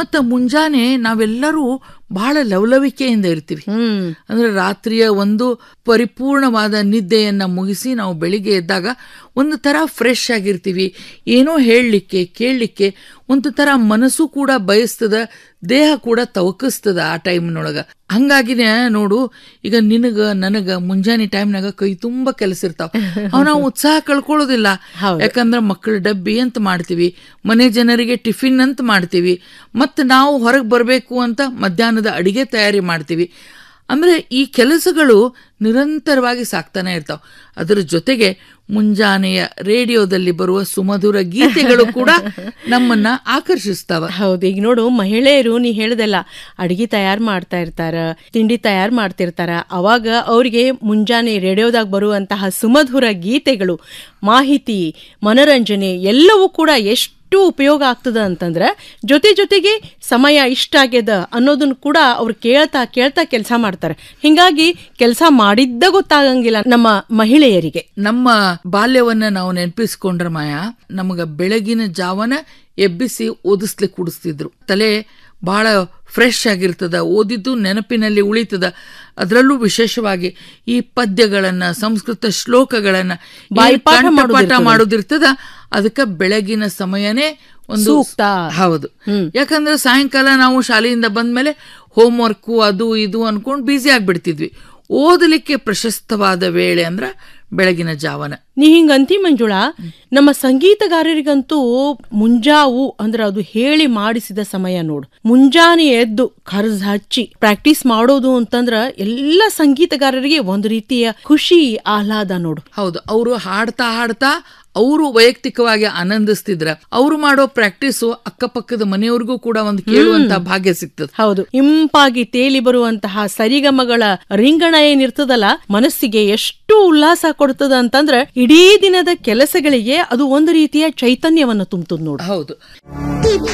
ಮತ್ತ ಮುಂಜಾನೆ ನಾವೆಲ್ಲರೂ ಬಹಳ ಲವಲವಿಕೆಯಿಂದ ಇರ್ತೀವಿ ಹ್ಮ್ ಅಂದ್ರೆ ರಾತ್ರಿಯ ಒಂದು ಪರಿಪೂರ್ಣವಾದ ನಿದ್ದೆಯನ್ನ ಮುಗಿಸಿ ನಾವು ಬೆಳಿಗ್ಗೆ ಎದ್ದಾಗ ಒಂದು ತರ ಫ್ರೆಶ್ ಆಗಿರ್ತೀವಿ ಏನೋ ಹೇಳಲಿಕ್ಕೆ ಕೇಳಲಿಕ್ಕೆ ಒಂದು ತರ ಮನಸ್ಸು ಕೂಡ ಬಯಸ್ತದ ದೇಹ ಕೂಡ ತವಕಿಸ್ತದ ಆ ಟೈಮ್ನೊಳಗ ಹಂಗಾಗಿನೇ ನೋಡು ಈಗ ನಿನಗ ನನಗ ಮುಂಜಾನೆ ಟೈಮ್ನಾಗ ಕೈ ತುಂಬಾ ಕೆಲಸ ಇರ್ತಾವ ಅವ್ ನಾವು ಉತ್ಸಾಹ ಕಳ್ಕೊಳ್ಳೋದಿಲ್ಲ ಯಾಕಂದ್ರೆ ಮಕ್ಕಳ ಡಬ್ಬಿ ಅಂತ ಮಾಡ್ತೀವಿ ಮನೆ ಜನರಿಗೆ ಟಿಫಿನ್ ಅಂತ ಮಾಡ್ತೀವಿ ಮತ್ತೆ ನಾವು ಹೊರಗೆ ಬರಬೇಕು ಅಂತ ಮಧ್ಯಾಹ್ನದ ಅಡಿಗೆ ತಯಾರಿ ಮಾಡ್ತೀವಿ ಅಂದ್ರೆ ಈ ಕೆಲಸಗಳು ನಿರಂತರವಾಗಿ ಸಾಕ್ತಾನೆ ಇರ್ತಾವ ಅದರ ಜೊತೆಗೆ ಮುಂಜಾನೆಯ ರೇಡಿಯೋದಲ್ಲಿ ಬರುವ ಸುಮಧುರ ಗೀತೆಗಳು ಕೂಡ ನಮ್ಮನ್ನ ಆಕರ್ಷಿಸ್ತಾವ ಹೌದು ಈಗ ನೋಡು ಮಹಿಳೆಯರು ನೀ ಹೇಳ್ದಲ್ಲ ಅಡಿಗೆ ತಯಾರು ಮಾಡ್ತಾ ಇರ್ತಾರ ತಿಂಡಿ ತಯಾರು ಮಾಡ್ತಿರ್ತಾರ ಅವಾಗ ಅವರಿಗೆ ಮುಂಜಾನೆ ರೇಡಿಯೋದಾಗ ಬರುವಂತಹ ಸುಮಧುರ ಗೀತೆಗಳು ಮಾಹಿತಿ ಮನರಂಜನೆ ಎಲ್ಲವೂ ಕೂಡ ಎಷ್ಟು ಉಪಯೋಗ ಆಗ್ತದ ಅಂತಂದ್ರ ಜೊತೆ ಜೊತೆಗೆ ಸಮಯ ಇಷ್ಟ ಆಗ್ಯದ ಅನ್ನೋದನ್ನ ಕೂಡ ಅವ್ರು ಕೇಳ್ತಾ ಕೇಳ್ತಾ ಕೆಲಸ ಮಾಡ್ತಾರೆ ಹಿಂಗಾಗಿ ಕೆಲಸ ಮಾಡಿದ್ದ ಗೊತ್ತಾಗಂಗಿಲ್ಲ ನಮ್ಮ ಮಹಿಳೆಯರಿಗೆ ನಮ್ಮ ಬಾಲ್ಯವನ್ನ ನಾವು ನೆನಪಿಸ್ಕೊಂಡ್ರ ಮಾಯ ನಮಗ ಬೆಳಗಿನ ಜಾವನ ಎಬ್ಬಿಸಿ ಓದಿಸ್ಲಿಕ್ಕೆ ಕುಡಿಸ್ತಿದ್ರು ತಲೆ ಬಹಳ ಫ್ರೆಶ್ ಆಗಿರ್ತದ ಓದಿದ್ದು ನೆನಪಿನಲ್ಲಿ ಉಳಿತದ ಅದರಲ್ಲೂ ವಿಶೇಷವಾಗಿ ಈ ಪದ್ಯಗಳನ್ನ ಸಂಸ್ಕೃತ ಶ್ಲೋಕಗಳನ್ನ ಏನ್ ಬಾಯಿಪಾಠ ಕಂಠಪಾಠ ಮಾಡೋದಿರ್ತದ. ಮಾಡೋದಿರ್ತದ ಅದಕ್ಕ ಬೆಳಗಿನ ಸಮಯನೇ ಒಂದು ಸೂಕ್ತ. ಹೌದು ಯಾಕಂದ್ರೆ ಸಾಯಂಕಾಲ ನಾವು ಶಾಲೆಯಿಂದ ಬಂದ್ಮೇಲೆ ಹೋಮ್ ವರ್ಕು ಅದು ಇದು ಅನ್ಕೊಂಡು ಬ್ಯುಸಿ ಆಗ್ಬಿಡ್ತಿದ್ವಿ ಓದಲಿಕ್ಕೆ ಪ್ರಶಸ್ತವಾದ ವೇಳೆ ಅಂದ್ರ ಬೆಳಗಿನ ಜಾವನ ನೀ ಹಿಂಗ ಅಂತಿ ಮಂಜುಳಾ ನಮ್ಮ ಸಂಗೀತಗಾರರಿಗಂತೂ ಮುಂಜಾವು ಅಂದ್ರ ಅದು ಹೇಳಿ ಮಾಡಿಸಿದ ಸಮಯ ನೋಡು ಮುಂಜಾನೆ ಎದ್ದು ಕರ್ಜ್ ಹಚ್ಚಿ ಪ್ರಾಕ್ಟೀಸ್ ಮಾಡೋದು ಅಂತಂದ್ರ ಎಲ್ಲ ಸಂಗೀತಗಾರರಿಗೆ ಒಂದು ರೀತಿಯ ಖುಷಿ ಆಹ್ಲಾದ ನೋಡು ಹೌದು ಅವರು ಹಾಡ್ತಾ ಹಾಡ್ತಾ ಅವರು ವೈಯಕ್ತಿಕವಾಗಿ ಆನಂದಿಸ್ತಿದ್ರ ಅವರು ಮಾಡೋ ಪ್ರಾಕ್ಟೀಸು ಅಕ್ಕಪಕ್ಕದ ಮನೆಯವ್ರಿಗೂ ಕೂಡ ಒಂದು ಕೇಳುವಂತ ಭಾಗ್ಯ ಸಿಗ್ತದೆ ಹೌದು ಇಂಪಾಗಿ ತೇಲಿ ಬರುವಂತಹ ಸರಿಗಮಗಳ ರಿಂಗಣ ಏನಿರ್ತದಲ್ಲ ಮನಸ್ಸಿಗೆ ಎಷ್ಟು ಉಲ್ಲಾಸ ಕೊಡ್ತದ ಅಂತಂದ್ರ ಇಡೀ ದಿನದ ಕೆಲಸಗಳಿಗೆ ಅದು ಒಂದು ರೀತಿಯ ಚೈತನ್ಯವನ್ನು ತುಂಬುತ್ತದೆ ನೋಡು ಹೌದು